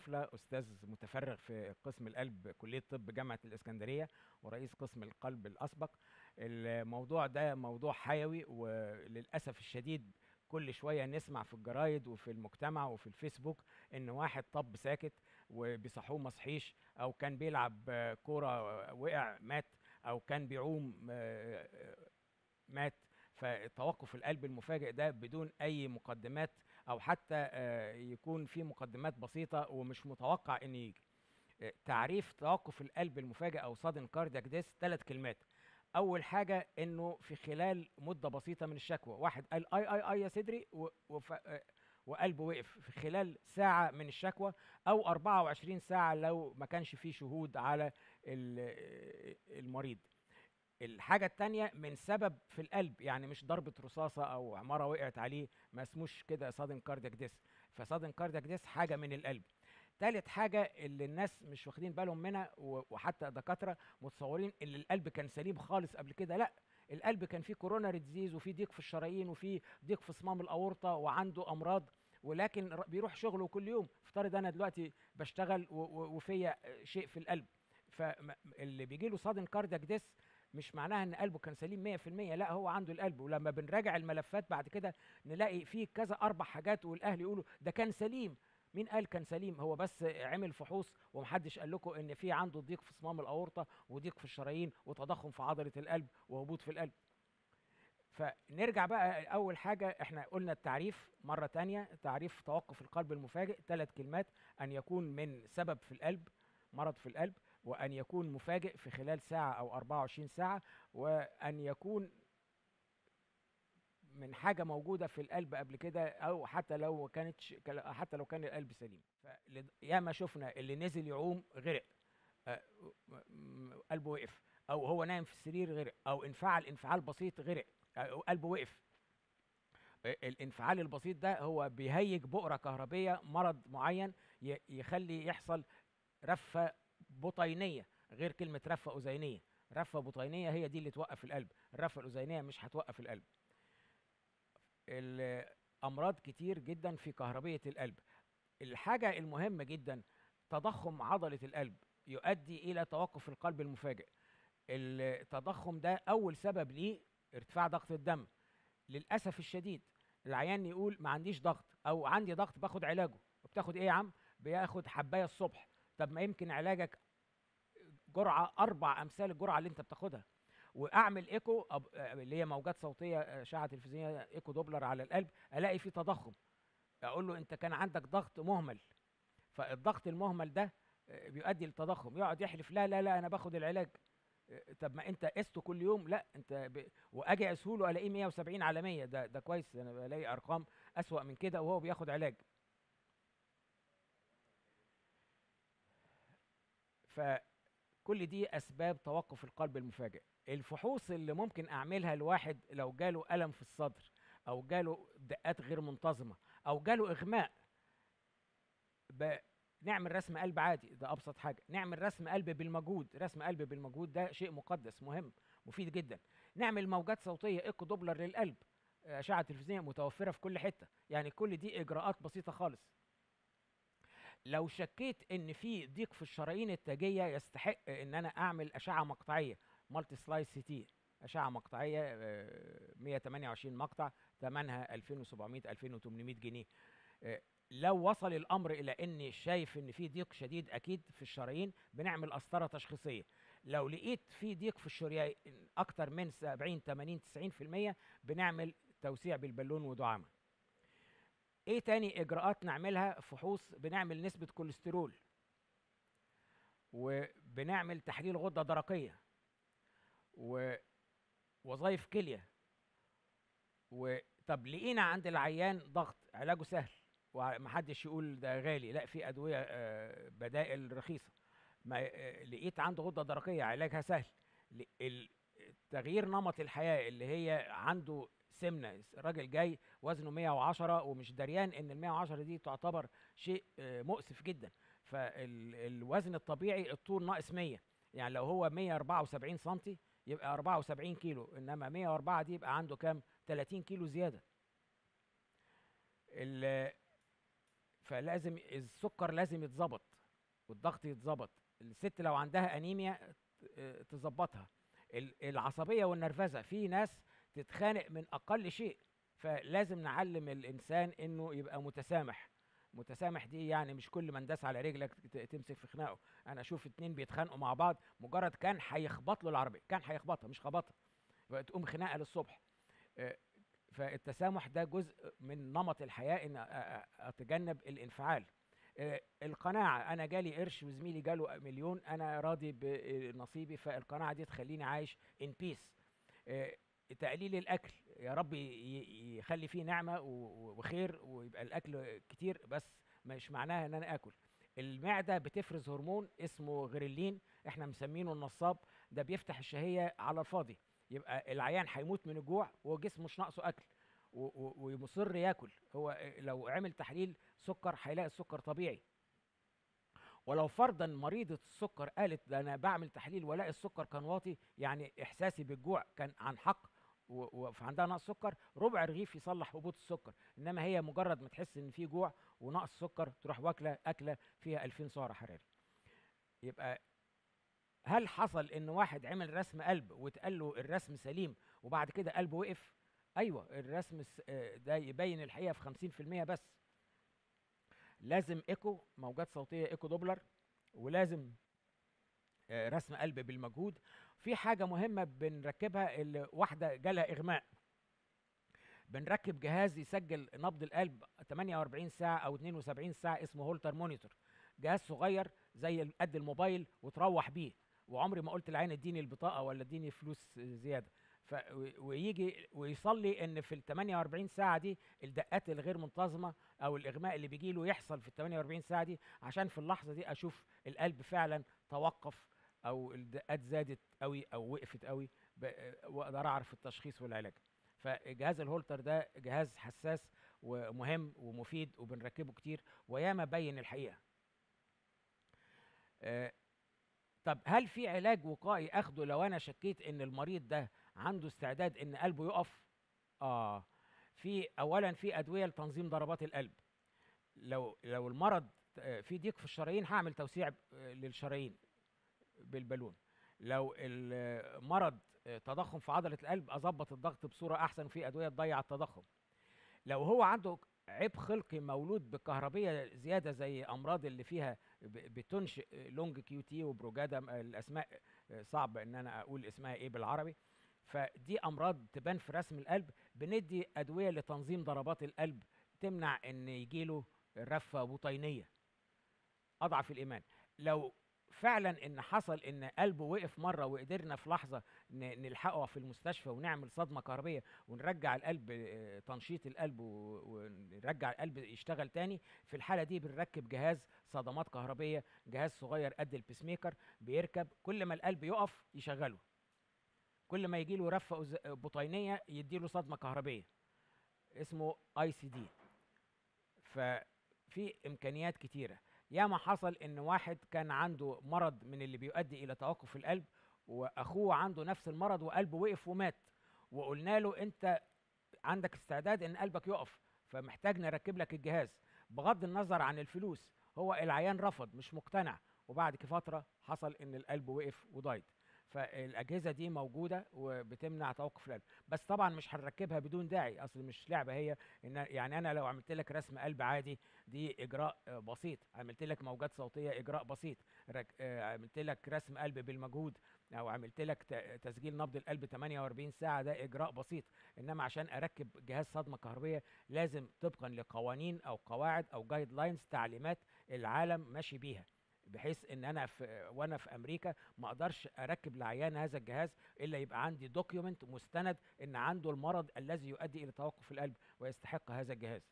غفله استاذ متفرغ في قسم القلب كليه طب جامعه الاسكندريه ورئيس قسم القلب الاسبق الموضوع ده موضوع حيوي وللاسف الشديد كل شويه نسمع في الجرايد وفي المجتمع وفي الفيسبوك ان واحد طب ساكت وبيصحوه ما صحيش او كان بيلعب آه، كوره آه، وقع مات او كان بيعوم آه، آه، مات فتوقف القلب المفاجئ ده بدون اي مقدمات او حتى آه، يكون في مقدمات بسيطه ومش متوقع ان يجي آه، تعريف توقف القلب المفاجئ او sudden cardiac death ثلاث كلمات اول حاجه انه في خلال مده بسيطه من الشكوى واحد قال اي اي اي يا صدري و- وف... آه، وقلبه وقف في خلال ساعه من الشكوى او 24 ساعه لو ما كانش فيه شهود على ال- المريض الحاجة التانية من سبب في القلب يعني مش ضربة رصاصة أو عمارة وقعت عليه ما اسموش كده صادن كاردياك ديس فصادن كاردياك ديس حاجة من القلب تالت حاجة اللي الناس مش واخدين بالهم منها و- وحتى دكاترة متصورين ان القلب كان سليم خالص قبل كده لا القلب كان فيه كوروناري ديزيز وفيه ضيق في الشرايين وفيه ضيق في صمام الأورطة وعنده أمراض ولكن ر- بيروح شغله كل يوم افترض انا دلوقتي بشتغل و- و- وفيا شيء في القلب فاللي بيجي له صادن كاردياك ديس مش معناها ان قلبه كان سليم 100% لا هو عنده القلب ولما بنراجع الملفات بعد كده نلاقي فيه كذا اربع حاجات والاهل يقولوا ده كان سليم مين قال كان سليم هو بس عمل فحوص ومحدش قال لكم ان في عنده ضيق في صمام الاورطه وضيق في الشرايين وتضخم في عضله القلب وهبوط في القلب فنرجع بقى اول حاجه احنا قلنا التعريف مره تانية تعريف توقف القلب المفاجئ ثلاث كلمات ان يكون من سبب في القلب مرض في القلب وان يكون مفاجئ في خلال ساعه او 24 ساعه وان يكون من حاجه موجوده في القلب قبل كده او حتى لو ما كانتش حتى لو كان القلب سليم فياما شفنا اللي نزل يعوم غرق آه، م- م- قلبه وقف او هو نايم في السرير غرق او انفعل انفعال بسيط غرق أو قلبه وقف آه، الانفعال البسيط ده هو بيهيج بؤره كهربيه مرض معين ي- يخلي يحصل رفه بطينيه غير كلمه رفه اذينيه رفه بطينيه هي دي اللي توقف القلب الرفه الاذينيه مش هتوقف القلب الامراض كتير جدا في كهربيه القلب الحاجه المهمه جدا تضخم عضله القلب يؤدي الى توقف القلب المفاجئ التضخم ده اول سبب ليه ارتفاع ضغط الدم للاسف الشديد العيان يقول ما عنديش ضغط او عندي ضغط باخد علاجه وبتاخد ايه يا عم بياخد حبايه الصبح طب ما يمكن علاجك جرعه اربع امثال الجرعه اللي انت بتاخدها واعمل ايكو أب- اللي هي موجات صوتيه اشعه تلفزيونيه ايكو دوبلر على القلب الاقي فيه تضخم اقول له انت كان عندك ضغط مهمل فالضغط المهمل ده آه، بيؤدي للتضخم يقعد يحلف لا لا لا انا باخد العلاج آه، طب ما انت قسته كل يوم لا انت ب... واجي اقيسه له الاقيه 170 على 100 ده ده كويس انا بلاقي ارقام اسوأ من كده وهو بياخد علاج فكل دي اسباب توقف القلب المفاجئ الفحوص اللي ممكن اعملها لواحد لو جاله الم في الصدر او جاله دقات غير منتظمه او جاله اغماء ب... نعمل رسم قلب عادي ده ابسط حاجه نعمل رسم قلب بالمجهود رسم قلب بالمجهود ده شيء مقدس مهم مفيد جدا نعمل موجات صوتيه ايكو دوبلر للقلب اشعه تلفزيونيه متوفره في كل حته يعني كل دي اجراءات بسيطه خالص لو شكيت ان في ضيق في الشرايين التاجيه يستحق ان انا اعمل اشعه مقطعيه مالتي سلايس سي تي اشعه مقطعيه آه، 128 مقطع ثمنها 2700 2800 جنيه آه، لو وصل الامر الى اني شايف ان في ضيق شديد اكيد في الشرايين بنعمل قسطره تشخيصيه لو لقيت في ضيق في الشريان اكتر من 70 80 90% بنعمل توسيع بالبالون ودعامه ايه تاني اجراءات نعملها فحوص بنعمل نسبه كوليسترول وبنعمل تحليل غده درقيه ووظائف كليه وطب لقينا عند العيان ضغط علاجه سهل ومحدش يقول ده غالي لا في ادويه آه، بدائل رخيصه ما آه، لقيت عنده غده درقيه علاجها سهل ل- ال- تغيير نمط الحياه اللي هي عنده سمنه الراجل جاي وزنه 110 ومش دريان ان ال 110 دي تعتبر شيء آه، مؤسف جدا فالوزن الطبيعي الطول ناقص 100 يعني لو هو 174 سم يبقى 74 كيلو انما 104 دي يبقى عنده كام 30 كيلو زياده ال- فلازم السكر لازم يتظبط والضغط يتظبط الست لو عندها انيميا ت- تظبطها ال- العصبيه والنرفزه في ناس تتخانق من اقل شيء فلازم نعلم الانسان انه يبقى متسامح متسامح دي يعني مش كل من داس على رجلك ت- تمسك في خناقه انا اشوف اتنين بيتخانقوا مع بعض مجرد كان هيخبط له العربيه كان هيخبطها مش خبطها تقوم خناقه للصبح آه، فالتسامح ده جزء من نمط الحياه ان أ- أ- اتجنب الانفعال آه، القناعه انا جالي قرش وزميلي جاله مليون انا راضي بنصيبي فالقناعه دي تخليني عايش ان بيس تقليل الاكل يا رب ي- ي- يخلي فيه نعمه و- و- وخير ويبقى الاكل كتير بس مش معناها ان انا اكل المعده بتفرز هرمون اسمه غريلين احنا مسمينه النصاب ده بيفتح الشهيه على الفاضي يبقى العيان هيموت من الجوع وجسمه مش ناقصه اكل و- و- ومصر ياكل هو لو عمل تحليل سكر هيلاقي السكر طبيعي ولو فرضا مريضة السكر قالت ده انا بعمل تحليل والاقي السكر كان واطي يعني احساسي بالجوع كان عن حق و- وعندها نقص سكر ربع رغيف يصلح هبوط السكر انما هي مجرد ما تحس ان في جوع ونقص سكر تروح واكله اكله فيها 2000 سعر حراري يبقى هل حصل ان واحد عمل رسم قلب واتقال له الرسم سليم وبعد كده قلبه وقف ايوه الرسم الس- آه، ده يبين الحقيقه في 50% بس لازم ايكو موجات صوتيه ايكو دوبلر ولازم آه، رسم قلب بالمجهود في حاجه مهمه بنركبها اللي واحده جالها اغماء بنركب جهاز يسجل نبض القلب 48 ساعه او 72 ساعه اسمه هولتر مونيتور جهاز صغير زي ال- قد الموبايل وتروح بيه وعمري ما قلت للعين اديني البطاقه ولا اديني فلوس زياده ف و- ويجي ويصلي ان في ال 48 ساعه دي الدقات الغير منتظمه او الاغماء اللي بيجي له يحصل في ال 48 ساعه دي عشان في اللحظه دي اشوف القلب فعلا توقف او الدقات زادت قوي او وقفت قوي ب- واقدر اعرف التشخيص والعلاج فجهاز الهولتر ده جهاز حساس ومهم ومفيد وبنركبه كتير وياما بين الحقيقه آه، طب هل في علاج وقائي اخده لو انا شكيت ان المريض ده عنده استعداد ان قلبه يقف اه في اولا في ادويه لتنظيم ضربات القلب لو لو المرض آه، في ضيق في الشرايين هعمل توسيع آه، للشرايين بالبالون لو المرض آه، تضخم في عضله القلب اظبط الضغط بصوره احسن في ادويه تضيع التضخم لو هو عنده عيب خلقي مولود بكهربيه زياده زي امراض اللي فيها ب- بتنشئ لونج كيو تي وبروجادا م- الاسماء آه، صعب ان انا اقول اسمها ايه بالعربي فدي امراض تبان في رسم القلب بندي ادويه لتنظيم ضربات القلب تمنع ان يجيله رفه بطينيه اضعف الايمان لو فعلا ان حصل ان قلبه وقف مره وقدرنا في لحظه ن- نلحقه في المستشفى ونعمل صدمه كهربيه ونرجع القلب آه، تنشيط القلب و- ونرجع القلب يشتغل تاني في الحاله دي بنركب جهاز صدمات كهربيه جهاز صغير قد البيس ميكر بيركب كل ما القلب يقف يشغله كل ما يجي له رفه أز- بطينيه يديله صدمه كهربيه اسمه اي سي دي ففي امكانيات كتيره ياما حصل ان واحد كان عنده مرض من اللي بيؤدي الى توقف القلب واخوه عنده نفس المرض وقلبه وقف ومات وقلنا له انت عندك استعداد ان قلبك يقف فمحتاج نركب لك الجهاز بغض النظر عن الفلوس هو العيان رفض مش مقتنع وبعد كده فتره حصل ان القلب وقف وضايد فالاجهزه دي موجوده وبتمنع توقف القلب بس طبعا مش هنركبها بدون داعي اصل مش لعبه هي ان يعني انا لو عملت لك رسم قلب عادي دي اجراء آه، بسيط عملت لك موجات صوتيه اجراء بسيط رك- آه، عملت لك رسم قلب بالمجهود او عملت لك ت- تسجيل نبض القلب 48 ساعه ده اجراء بسيط انما عشان اركب جهاز صدمه كهربيه لازم طبقا لقوانين او قواعد او جايد لاينز تعليمات العالم ماشي بيها بحيث ان انا في وانا في امريكا ما اقدرش اركب لعيان هذا الجهاز الا يبقى عندي دوكيومنت مستند ان عنده المرض الذي يؤدي الى توقف القلب ويستحق هذا الجهاز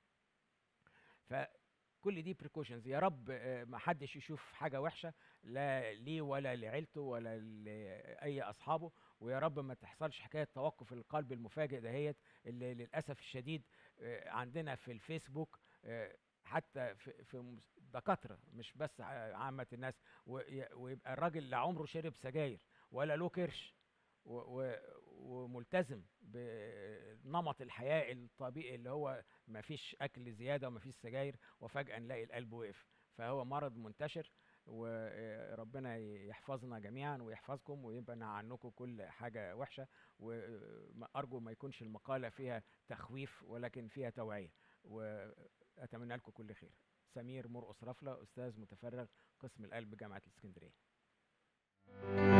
فكل دي بريكوشنز يا رب آه، ما حدش يشوف حاجه وحشه لا ليه ولا لعيلته ولا لاي اصحابه ويا رب ما تحصلش حكايه توقف القلب المفاجئ دهيت اللي للاسف الشديد آه، عندنا في الفيسبوك آه، حتى في في مس- دكاتره مش بس ع- عامه الناس وي- ويبقى الراجل لا عمره شرب سجاير ولا له كرش و- و- وملتزم نمط الحياه الطبيعي اللي هو ما فيش اكل زياده وما فيش سجاير وفجاه نلاقي القلب وقف فهو مرض منتشر وربنا يحفظنا جميعا ويحفظكم ويبعد عنكم كل حاجه وحشه وارجو ما يكونش المقاله فيها تخويف ولكن فيها توعيه واتمنى لكم كل خير سمير مرقص رفله استاذ متفرغ قسم القلب جامعه الاسكندريه